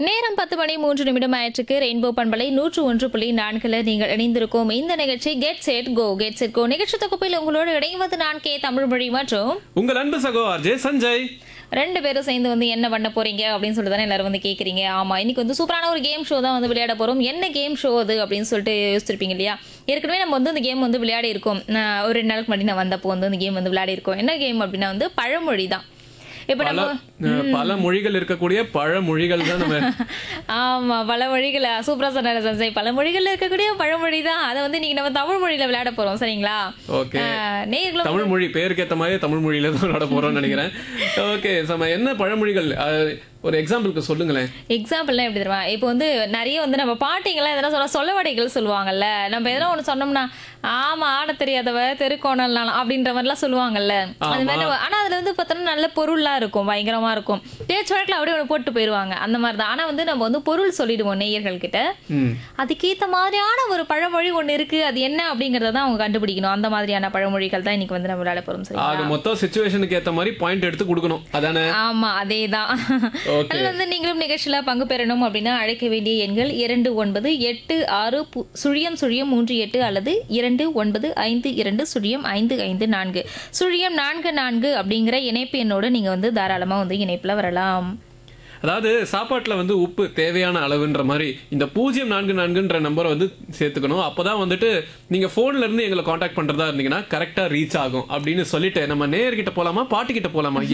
நேரம் பத்து மணி மூன்று நிமிடம் ஆயிற்றுக்கு ரெயின்போ பண்பலை நூற்று ஒன்று புள்ளி நான்குல நீங்கள் இணைந்திருக்கோம் இந்த நிகழ்ச்சி get set go get set go நிகழ்ச்சி தொகுப்பில் உங்களோடு இணைவது நான் கே தமிழ்மொழி மற்றும் உங்கள் அன்பு சகோ ஆர்ஜே சஞ்சய் ரெண்டு பேரும் சேர்ந்து வந்து என்ன பண்ண போறீங்க அப்படின்னு சொல்லிட்டு தானே எல்லாரும் வந்து கேட்குறீங்க ஆமா இன்னைக்கு வந்து சூப்பரான ஒரு கேம் ஷோ தான் வந்து விளையாட போறோம் என்ன கேம் ஷோ அது அப்படின்னு சொல்லிட்டு யோசிச்சிருப்பீங்க இல்லையா ஏற்கனவே நம்ம வந்து இந்த கேம் வந்து விளையாடி இருக்கோம் நான் ஒரு ரெண்டு நாளுக்கு முன்னாடி நான் வந்தப்போ வந்து இந்த கேம் வந்து விளையாடி இருக்கோம் என்ன கேம் அப்படின்னா வந்து பழமொழி தான் இப்போ பல நம்ம அஹ், பல மொழிகள் இருக்கக்கூடிய பழ மொழிகள் தான் நம்ம ஆமா பல மொழிகள் சூப்பரா சொன்னாரு சஞ்சய் பல மொழிகள்ல இருக்கக்கூடிய பழமொழி தான் அதை வந்து நீங்க நம்ம தமிழ் மொழியில விளையாட போறோம் சரிங்களா ஓகே ஆஹ், நேயர்களும் தமிழ் மொழி பேருக்கு ஏத்த மாதிரி தமிழ் மொழியில தான் விளையாட போறோம்னு நினைக்கிறேன் ஓகே சம என்ன பழமொழிகள் அஹ், ஒரு எக்ஸாம்பிளுக்கு சொல்லுங்களேன் எக்ஸாம்பிள்லாம் எப்படி தெரியுமா இப்போ வந்து நிறைய வந்து நம்ம பாட்டிங்கெல்லாம் எதனா சொல்ல சொல்லவடைகள் சொல்லுவாங்கல்ல நம்ம எதனா ஒன்று சொன்னோம்னா ஆமா ஆட தெரியாதவ தெருக்கோணல்லாம் அப்படின்ற மாதிரிலாம் சொல்லுவாங்கல்ல அது மாதிரி நம்ம- ஆனா அதுல வந்து பார்த்தோம்னா நல்ல பொருள்லாம் இருக்கும் பயங்கரமா இருக்கும் பேச்சு வழக்கில் அப்படியே ஒன்று போட்டு போயிடுவாங்க அந்த மாதிரி தான் ஆனா வந்து நம்ம வந்து பொருள் சொல்லிடுவோம் நேயர்கள் கிட்ட ம் அதுக்கேத்த மாதிரியான ஒரு பழமொழி ஒண்ணு இருக்கு அது என்ன அப்படிங்கறத தான் அவங்க கண்டுபிடிக்கணும் அந்த மாதிரியான பழமொழிகள் தான் இன்னைக்கு வந்து நம்ம விளையாட போறோம் சரி ஆக மொத்தம் சுச்சுவேஷனுக்கு ஏத்த மாதிரி பாயிண்ட் எடுத்து கொடுக்கணும் அதானே ஆமா அதேதான் Okay. அதுல வந்து நீங்களும் நிகழ்ச்சியில பங்கு பெறணும் அப்படின்னா அழைக்க வேண்டிய எண்கள் இரண்டு ஒன்பது எட்டு ஆறு பு- சுழியம் சுழியம் மூன்று எட்டு அல்லது இரண்டு ஒன்பது ஐந்து இரண்டு சுழியம் ஐந்து ஐந்து நான்கு சுழியம் நான்கு நான்கு அப்படிங்கிற இணைப்பு எண்ணோட நீங்க வந்து தாராளமா வந்து இணைப்புல வரலாம் அதாவது சாப்பாட்டுல வந்து உப்பு தேவையான அளவுன்ற மாதிரி இந்த பூஜ்ஜியம் நான்கு நான்குன்ற நம்பரை வந்து சேர்த்துக்கணும் அப்பதான் வந்துட்டு நீங்க போன்ல இருந்து எங்களை காண்டாக்ட் பண்றதா இருந்தீங்கன்னா கரெக்டா ரீச் ஆகும் அப்படின்னு சொல்லிட்டு நம்ம நேயர்கிட்ட போலாமா பாட்டு கிட்ட போலாமா